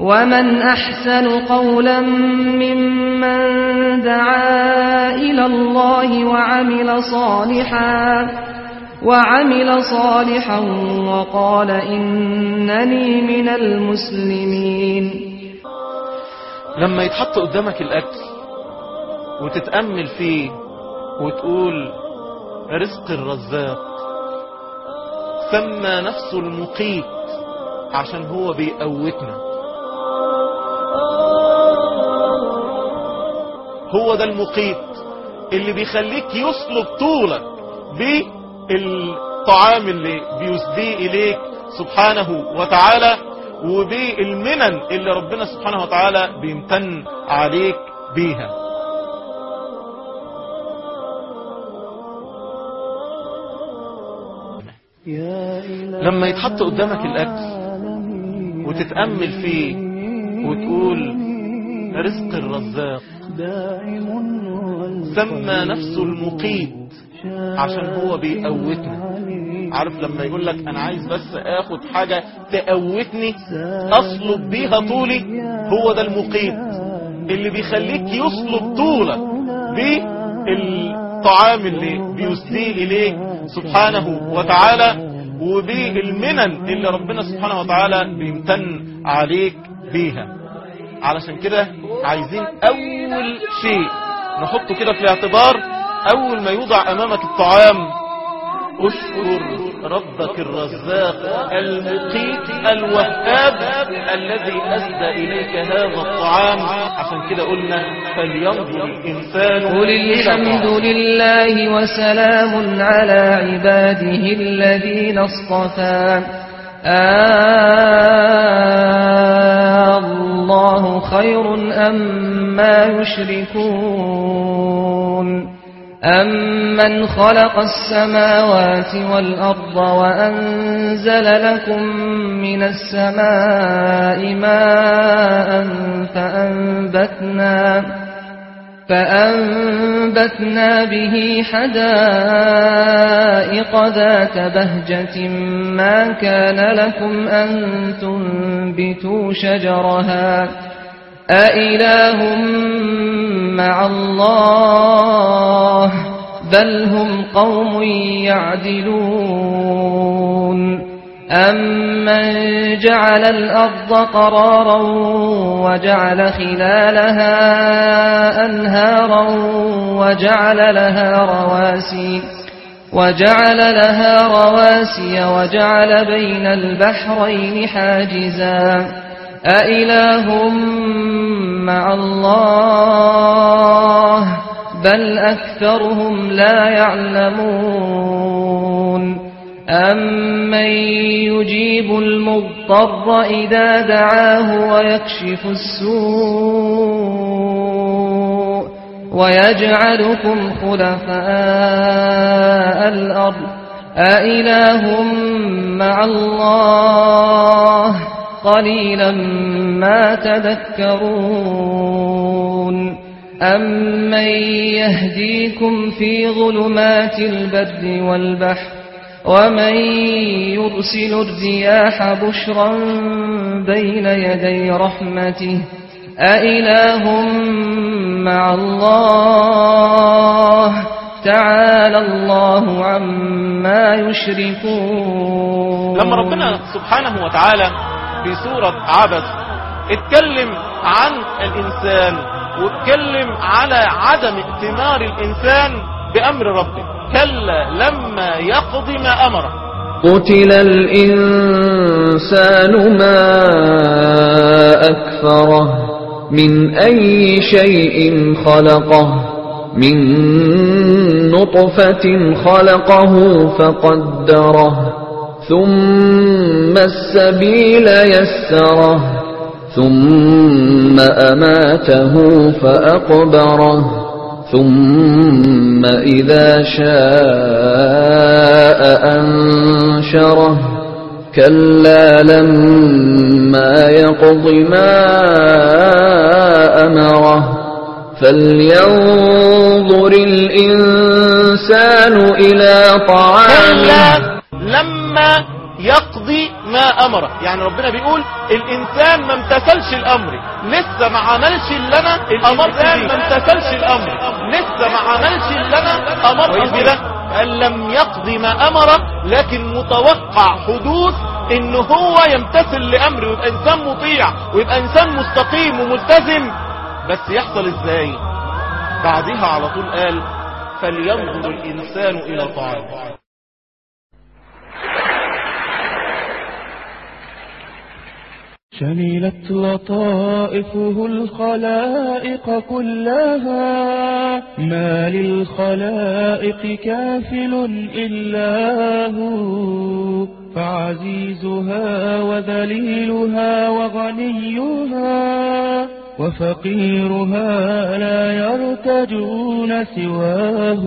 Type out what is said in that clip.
ومن أحسن قولا ممن دعا إلى الله وعمل صالحا وعمل صالحا وقال إنني من المسلمين لما يتحط قدامك الأكل وتتأمل فيه وتقول رزق الرزاق سمى نفسه المقيت عشان هو بيقوتنا هو ده المقيت اللي بيخليك يسلب طولك بالطعام اللي بيسديه إليك سبحانه وتعالى وبالمنن اللي ربنا سبحانه وتعالى بيمتن عليك بيها لما يتحط قدامك الأكل وتتأمل فيه وتقول رزق الرزاق سمى نفسه المقيت عشان هو بيقوتنا عارف لما يقول لك انا عايز بس اخد حاجة تقوتني اصلب بيها طولي هو ده المقيت اللي بيخليك يصلب طولك بالطعام اللي بيسديه اليك سبحانه وتعالى وبالمنن اللي ربنا سبحانه وتعالى بيمتن عليك بيها علشان كده عايزين اول شيء نحطه كده في الاعتبار اول ما يوضع امامك الطعام اشكر ربك الرزاق المقيت الوهاب الذي اسدى اليك هذا الطعام عشان كده قلنا فلينظر الانسان قل الحمد لله وسلام على عباده الذين اصطفى آه الله خير أم ما يشركون أمن خلق السماوات والأرض وأنزل لكم من السماء ماء فأنبتنا فأنبتنا به حدائق ذات بهجة ما كان لكم أن تنبتوا شجرها أإله مع الله بل هم قوم يعدلون أمن جعل الأرض قرارا وجعل خلالها أنهارا وجعل لها رواسي وجعل لها رواسي وجعل بين البحرين حاجزا أإله مع الله بل أكثرهم لا يعلمون أمن يجيب المضطر إذا دعاه ويكشف السوء ويجعلكم خلفاء الأرض أإله مع الله قليلا ما تذكرون أمن يهديكم في ظلمات البر والبحر ومن يرسل الرياح بشرا بين يدي رحمته أإله مع الله تعالى الله عما يشركون لما ربنا سبحانه وتعالى في سورة عبس اتكلم عن الإنسان واتكلم على عدم ائتمار الإنسان بأمر ربه كلا لما يقضي ما أمره قتل الإنسان ما أكفره من أي شيء خلقه من نطفة خلقه فقدره ثم السبيل يسره ثم أماته فأقبره ثم إذا شاء أنشره كلا لما يقض ما أمره فلينظر الإنسان إلى طعامه كلا لما يقضي ما امره يعني ربنا بيقول الانسان ما امتثلش الامر لسه ما عملش اللي انا امرت بيه ما امتثلش الامر لسه ما عملش اللي انا امرت بيه قال لم يقضي ما امره لكن متوقع حدوث ان هو يمتثل لامر ويبقى انسان مطيع ويبقى انسان مستقيم وملتزم بس يحصل ازاي بعدها على طول قال فلينظر الانسان الى طعامه شملت لطائفه الخلائق كلها ما للخلائق كافل إلا هو فعزيزها وذليلها وغنيها وفقيرها لا يرتجون سواه